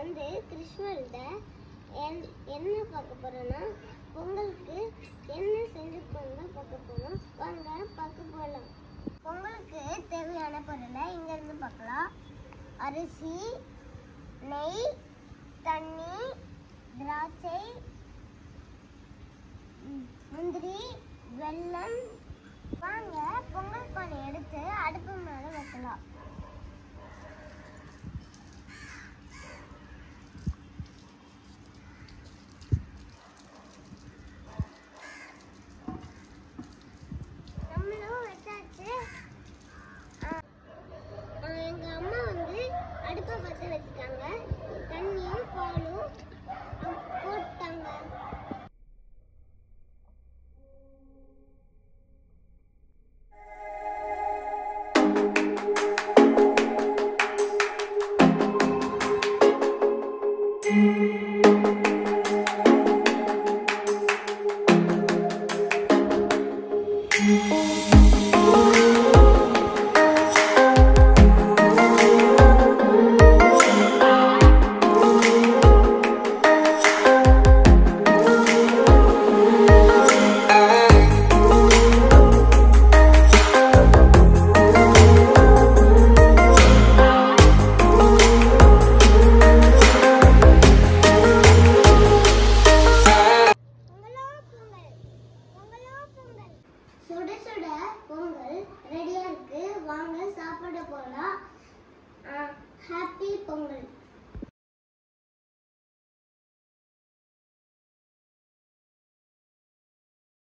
வந்து கிருஷ்ணர்கிட்ட என் என்ன பார்க்க போறோம்னா பொங்கலுக்கு என்ன செஞ்சுருக்கோம் தான் பார்க்க போறோம் வாங்க பார்க்க போகலாம் பொங்கலுக்கு தேவையான பொருளை இங்கேருந்து பார்க்கலாம் அரிசி நெய் தண்ணி திராட்சை ம், முந்திரி வெல்லம் வாங்க பொங்கல் பானை எடுத்து அடுப்பு மேலே வைக்கலாம் நம்மளும் வச்சாச்சு ஆ, ஆ, எங்க அம்மா வந்து அடுப்பை பற்ற வச்சுட்டாங்க தண்ணியும் பாலும் ஆ, போட்டாங்க பொங்கலோ பொங்கல் பொங்கலோ பொங்கல் சுட சுட பொங்கல் ரெடியா இருக்கு வாங்க சாப்பிட போலாம் ஹாப்பி பொங்கல்